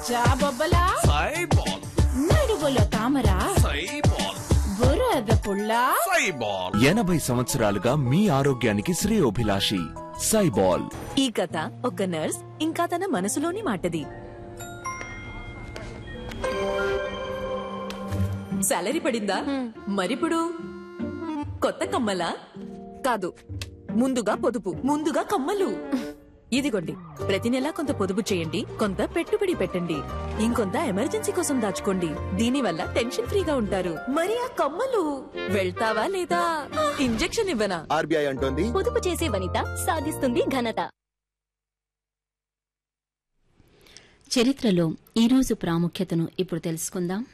జాబొబ్బలా సైబాల్ నడువులో తామర సైబాల్ బురద పుల్ల సైబాల్ ఎనభై సంవత్సరాలుగా మీ ఆరోగ్యానికి శ్రేయోభిలాషి సైబాల్ ఈ కథ ఒక నర్స్ ఇంకా తన మనసులోని మాటది సాలరీ పడిందా మరిప్పుడు కొత్త కమ్మలా కాదు ముందుగా పొదుపు ముందుగా కమ్మలు ఇదిగోండి ప్రతి నెలా కొంత పొదుపు చేయండి కొంత పెట్టుబడి పెట్టండి ఇంకొంత ఎమర్జెన్సీ కోసం దాచుకోండి దీనివల్ల టెన్షన్ ఫ్రీగా ఉంటారు మరి ఆ కమ్మలు వెళ్తావా లేదా ఇంజెక్షన్ ఇవ్వనా ఆర్బీఐ అంటోంది పొదుపు చేసే వనిత సాధిస్తుంది ఘనత చరిత్రలో ఈరోజు ప్రాముఖ్యతను ఇప్పుడు తెలుసుకుందాం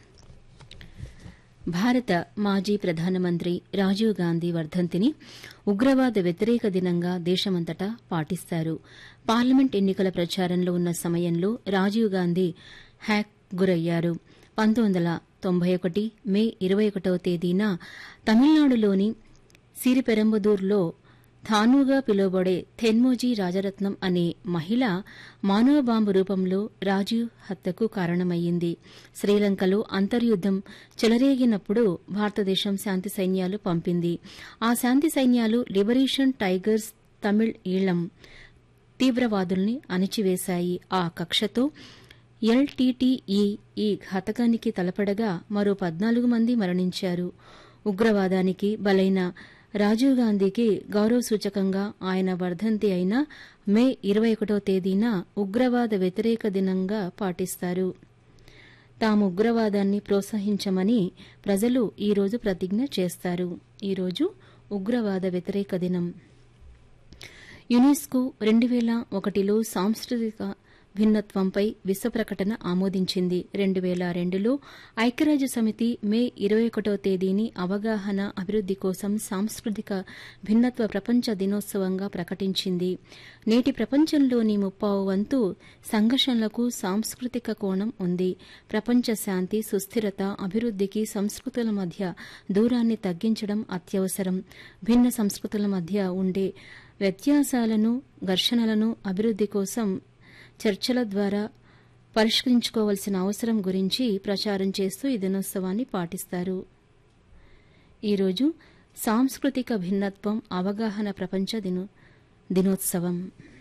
భారత మాజీ ప్రధానమంత్రి రాజీవ్ గాంధీ వర్ధంతిని ఉగ్రవాద వ్యతిరేక దినంగా దేశమంతటా పాటిస్తారు పార్లమెంట్ ఎన్నికల ప్రచారంలో ఉన్న సమయంలో రాజీవ్ గాంధీ హ్యాక్ గురయ్యారు పంతొమ్మిది వందల తొంభై ఒకటి మే ఇరవై ఒకటవ తేదీన తమిళనాడులోని సిరిపెరంబదూర్లో థానుగా పిలువబడే థెన్మోజీ రాజరత్నం అనే మహిళ మానవ బాంబు రూపంలో రాజీవ్ హత్యకు కారణమయ్యింది శ్రీలంకలో అంతర్యుద్దం చెలరేగినప్పుడు భారతదేశం శాంతి సైన్యాలు పంపింది ఆ శాంతి సైన్యాలు లిబరేషన్ టైగర్స్ తమిళ్ ఈళం తీవ్రవాదుల్ని అణిచివేశాయి ఆ కక్షతో ఎల్టీటీఈ ఈ ఘాతకానికి తలపడగా మరో పద్నాలుగు మంది మరణించారు ఉగ్రవాదానికి బలైన రాజీవ్ గాంధీకి గౌరవ సూచకంగా ఆయన వర్ధంతి అయిన మే ఇరవై ఒకటో తేదీన ఉగ్రవాద వ్యతిరేక దినంగా పాటిస్తారు తాము ఉగ్రవాదాన్ని ప్రోత్సహించమని ప్రజలు ఈరోజు ప్రతిజ్ఞ చేస్తారు ఈరోజు ఉగ్రవాద వ్యతిరేక దినం యునెస్కో రెండు వేల ఒకటిలో సాంస్కృతిక భిన్నత్వంపై విశ్వ ప్రకటన ఆమోదించింది రెండు వేల రెండులో ఐక్యరాజ్య సమితి మే ఇరవై ఒకటో తేదీని అవగాహన అభివృద్ది కోసం సాంస్కృతిక భిన్నత్వ ప్రపంచ దినోత్సవంగా ప్రకటించింది నేటి ప్రపంచంలోని ముప్పావు వంతు సంఘర్షణలకు సాంస్కృతిక కోణం ఉంది ప్రపంచ శాంతి సుస్థిరత అభివృద్దికి సంస్కృతుల మధ్య దూరాన్ని తగ్గించడం అత్యవసరం భిన్న సంస్కృతుల మధ్య ఉండే వ్యత్యాసాలను ఘర్షణలను అభివృద్ది కోసం చర్చల ద్వారా పరిష్కరించుకోవాల్సిన అవసరం గురించి ప్రచారం చేస్తూ ఈ దినోత్సవాన్ని పాటిస్తారు ఈరోజు సాంస్కృతిక భిన్నత్వం అవగాహన ప్రపంచ దినో దినోత్సవం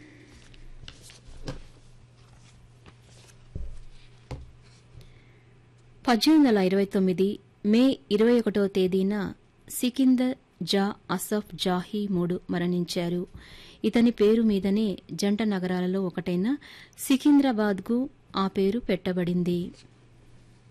పద్దెనిమిది వందల ఇరవై తొమ్మిది మే ఇరవై ఒకటో తేదీన సికిందర్ జా అసఫ్ జాహీ మూడు మరణించారు ఇతని పేరు మీదనే జంట నగరాలలో ఒకటైన సికింద్రాబాద్కు ఆ పేరు పెట్టబడింది